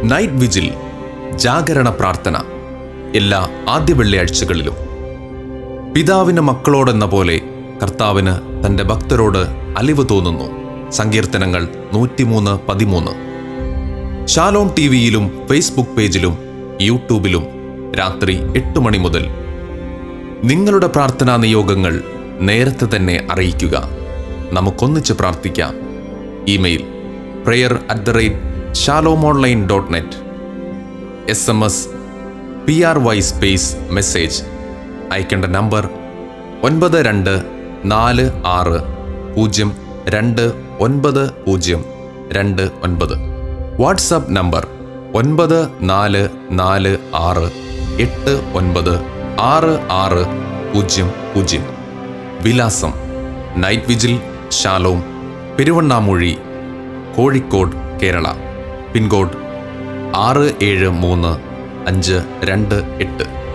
night vigil ജാഗരണ പ്രാർത്ഥന എല്ലാ ആദ്യ വെള്ളിയാഴ്ചകളിലും പിതാവിന് മക്കളോടെന്ന പോലെ കർത്താവിന് തന്റെ ഭക്തരോട് അലിവ് തോന്നുന്നു സങ്കീർത്തനങ്ങൾ നൂറ്റിമൂന്ന് പതിമൂന്ന് ഷാലോം ടി വിയിലും ഫേസ്ബുക്ക് പേജിലും യൂട്യൂബിലും രാത്രി എട്ട് മണി മുതൽ നിങ്ങളുടെ പ്രാർത്ഥനാ നിയോഗങ്ങൾ നേരത്തെ തന്നെ അറിയിക്കുക നമുക്കൊന്നിച്ച് പ്രാർത്ഥിക്കാം email prayer at the rate Shalom online dot net S M S P R Y space message അയക്കേണ്ട നമ്പർ ഒൻപത് രണ്ട് നാല് ആറ് പൂജ്യം രണ്ട് ഒൻപത് പൂജ്യം രണ്ട് ഒൻപത് വാട്സപ്പ് നമ്പർ ഒൻപത് നാല് നാല് ആറ് എട്ട് ഒൻപത് ആറ് ആറ് പൂജ്യം പൂജ്യം വിലാസം night vigil Shalom Peruvannamuzhi Kozhikode Kerala pin code ആറ് ഏഴ് മൂന്ന് അഞ്ച് രണ്ട് എട്ട്